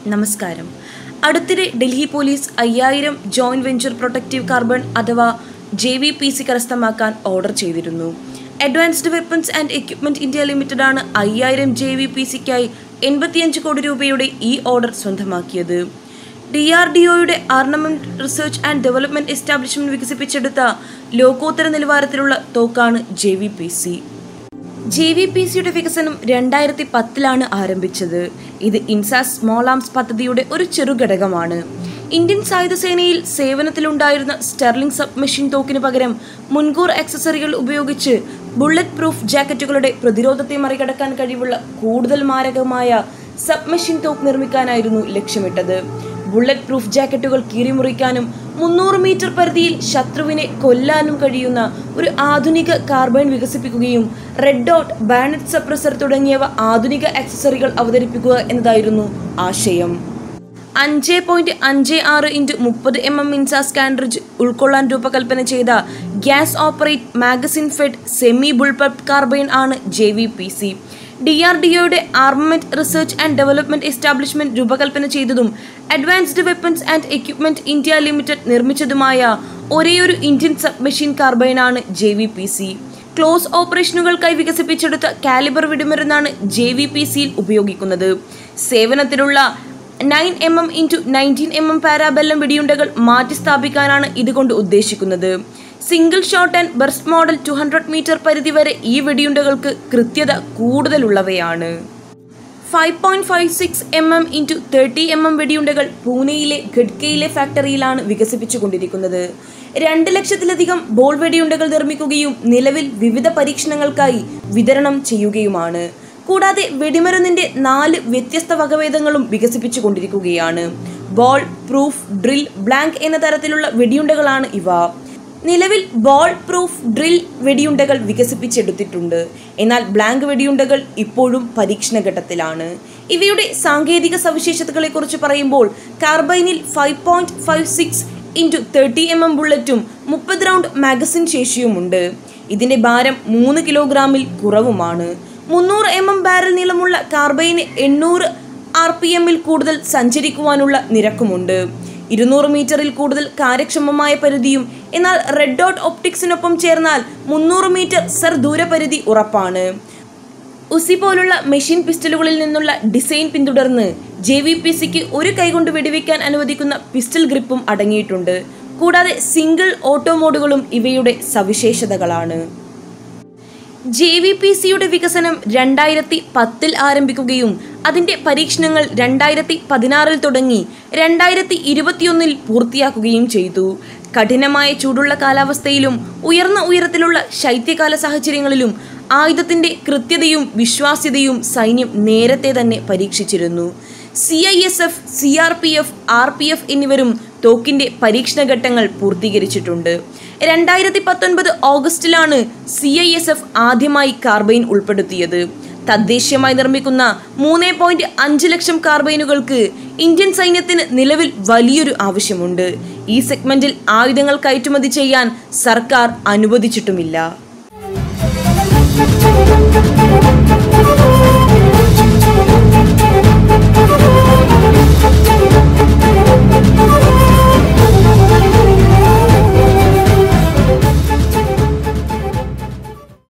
നമസ്കാരം അടുത്തിടെ ഡൽഹി പോലീസ് അയ്യായിരം ജോയിന്റ് വെഞ്ചർ പ്രൊട്ടക്റ്റീവ് കാർബൺ അഥവാ ജെ വി പി സി കരസ്ഥമാക്കാൻ ഓർഡർ ചെയ്തിരുന്നു advanced weapons and equipment India limited ആണ് അയ്യായിരം ജെ വി പി സിക്കായി എൺപത്തിയഞ്ച് കോടി രൂപയുടെ ഈ ഓർഡർ സ്വന്തമാക്കിയത് ഡി ആർ ഡി ഒയുടെ armament research and development establishment വികസിപ്പിച്ചെടുത്ത ലോകോത്തര നിലവാരത്തിലുള്ള തോക്കാണ് J V P C J V P സിയുടെ വികസനം രണ്ടായിരത്തി പത്തിലാണ് ആരംഭിച്ചത് ഇത് ഇൻസാസ് സ്മോൾ ആംസ് പദ്ധതിയുടെ ഒരു ചെറുഘടകമാണ് ഇന്ത്യൻ സായുധ സേനയിൽ സേവനത്തിലുണ്ടായിരുന്ന സ്റ്റെർലിംഗ് സബ്മെഷീൻ തോക്കിന് പകരം മുൻകൂർ ആക്സസറികൾ ഉപയോഗിച്ച് ബുള്ളറ്റ് പ്രൂഫ് ജാക്കറ്റുകളുടെ പ്രതിരോധത്തെ മറികടക്കാൻ കഴിവുള്ള കൂടുതൽ മാരകമായ സബ്മെഷീൻ തോക്ക് നിർമ്മിക്കാനായിരുന്നു ലക്ഷ്യമിട്ടത് ബുള്ളറ്റ് പ്രൂഫ് ജാക്കറ്റുകൾ കീറിമുറിക്കാനും മുന്നൂറ് മീറ്റർ പരിധിയിൽ ശത്രുവിനെ കൊല്ലാനും കഴിയുന്ന ഒരു ആധുനിക കാർബൈൻ വികസിപ്പിക്കുകയും റെഡ് ഡോട്ട് ബാനറ്റ് സപ്രസർ തുടങ്ങിയവ ആധുനിക ആക്സസറികൾ അവതരിപ്പിക്കുക എന്നതായിരുന്നു ആശയം അഞ്ച് പോയിന്റ് അഞ്ച് ആറ് ഇൻറ്റു മുപ്പത് എം എം ഇൻസാസ് കാൻഡ്രിഡ്ജ് ഉൾക്കൊള്ളാൻ രൂപകൽപ്പന ചെയ്ത gas operate magazine fed semi bullpup carbine ആണ് J V P C D R D ഒയുടെ armament research and development establishment രൂപകൽപ്പന ചെയ്തതും advanced weapons and equipment India limited നിർമ്മിച്ചതുമായ ഒരേയൊരു ഇന്ത്യൻ സബ്മെഷീൻ കാർബൈനാണ് J V P C close ഓപ്പറേഷനുകൾക്കായി വികസിപ്പിച്ചെടുത്ത calibre വെടിമരുന്നാണ് ജെ വി പി സിയിൽ ഉപയോഗിക്കുന്നത് സേവനത്തിലുള്ള nine M M into nineteen M M parabellum വെടിയുണ്ടകൾ മാറ്റി സ്ഥാപിക്കാനാണ് ഇതുകൊണ്ട് ഉദ്ദേശിക്കുന്നത് single shot and burst model two hundred metre പരിധി വരെ ഈ വെടിയുണ്ടകൾക്ക് കൃത്യത കൂടുതലുള്ളവയാണ് five point five six M M into thirty M M വെടിയുണ്ടകൾ പൂനെയിലെ ഖഡ്കയിലെ ഫാക്ടറിയിലാണ് വികസിപ്പിച്ചുകൊണ്ടിരിക്കുന്നത് രണ്ട് ലക്ഷത്തിലധികം ബോൾ വെടിയുണ്ടകൾ നിർമ്മിക്കുകയും നിലവിൽ വിവിധ പരീക്ഷണങ്ങൾക്കായി വിതരണം ചെയ്യുകയുമാണ് കൂടാതെ വെടിമരുന്നിന്റെ നാല് വ്യത്യസ്ത വകഭേദങ്ങളും വികസിപ്പിച്ചുകൊണ്ടിരിക്കുകയാണ് ബോൾ പ്രൂഫ് ഡ്രിൽ ബ്ലാങ്ക് എന്ന തരത്തിലുള്ള വെടിയുണ്ടകളാണ് ഇവ നിലവിൽ ബോൾ പ്രൂഫ് ഡ്രിൽ വെടിയുണ്ടകൾ വികസിപ്പിച്ചെടുത്തിട്ടുണ്ട് എന്നാൽ ബ്ലാങ്ക് വെടിയുണ്ടകൾ ഇപ്പോഴും പരീക്ഷണ ഘട്ടത്തിലാണ് ഇവയുടെ സാങ്കേതിക സവിശേഷതകളെക്കുറിച്ച് പറയുമ്പോൾ കാർബൈനിൽ five point five six into thirty M M ബുള്ളറ്റും മുപ്പത് റൗണ്ട് മാഗസിൻ ശേഷിയുമുണ്ട് ഇതിന്റെ ഭാരം മൂന്ന് കിലോഗ്രാമിൽ കുറവുമാണ് മുന്നൂറ് എം എം ബാരൽ നീളമുള്ള കാർബൈന് എണ്ണൂറ് ആർ പി എമ്മിൽ കൂടുതൽ സഞ്ചരിക്കുവാനുള്ള നിരക്കുമുണ്ട് ഇരുന്നൂറ് മീറ്ററിൽ കൂടുതൽ കാര്യക്ഷമമായ പരിധിയും എന്നാൽ റെഡ് ഡോട്ട് ഒപ്റ്റിക്സിനൊപ്പം ചേർന്നാൽ മുന്നൂറ് മീറ്റർ സർ ദൂരപരിധി ഉറപ്പാണ് ഉസി പോലുള്ള മെഷീൻ പിസ്റ്റലുകളിൽ നിന്നുള്ള ഡിസൈൻ പിന്തുടർന്ന് ജെ വി പി സിക്ക് ഒരു കൈകൊണ്ട് വെടിവെക്കാൻ അനുവദിക്കുന്ന പിസ്റ്റൽ ഗ്രിപ്പും അടങ്ങിയിട്ടുണ്ട് കൂടാതെ സിംഗിൾ ഓട്ടോ മോഡുകളും ഇവയുടെ സവിശേഷതകളാണ് ജെ വി പി സിയുടെ വികസനം രണ്ടായിരത്തി പത്തിൽ ആരംഭിക്കുകയും അതിന്റെ പരീക്ഷണങ്ങൾ രണ്ടായിരത്തി പതിനാറിൽ തുടങ്ങി രണ്ടായിരത്തി ഇരുപത്തിയൊന്നിൽ പൂർത്തിയാക്കുകയും ചെയ്തു കഠിനമായ ചൂടുള്ള കാലാവസ്ഥയിലും ഉയർന്ന ഉയരത്തിലുള്ള ശൈത്യകാല സാഹചര്യങ്ങളിലും ആയുധത്തിന്റെ കൃത്യതയും വിശ്വാസ്യതയും സൈന്യം നേരത്തെ തന്നെ പരീക്ഷിച്ചിരുന്നു C I S F C R P F R P F എന്നിവരും തോക്കിന്റെ പരീക്ഷണഘട്ടങ്ങൾ പൂർത്തീകരിച്ചിട്ടുണ്ട് രണ്ടായിരത്തി പത്തൊൻപത് ഓഗസ്റ്റിലാണ് സി ഐ എസ് എഫ് ആദ്യമായി കാർബൈൻ ഉൾപ്പെടുത്തിയത് തദ്ദേശീയമായി നിർമ്മിക്കുന്ന മൂന്ന് പോയിന്റ് അഞ്ച് ലക്ഷം കാർബൈനുകൾക്ക് ഇന്ത്യൻ സൈന്യത്തിന് നിലവിൽ വലിയൊരു ആവശ്യമുണ്ട് ഈ സെഗ്മെന്റിൽ ആയുധങ്ങൾ കയറ്റുമതി ചെയ്യാൻ സർക്കാർ അനുവദിച്ചിട്ടുമില്ല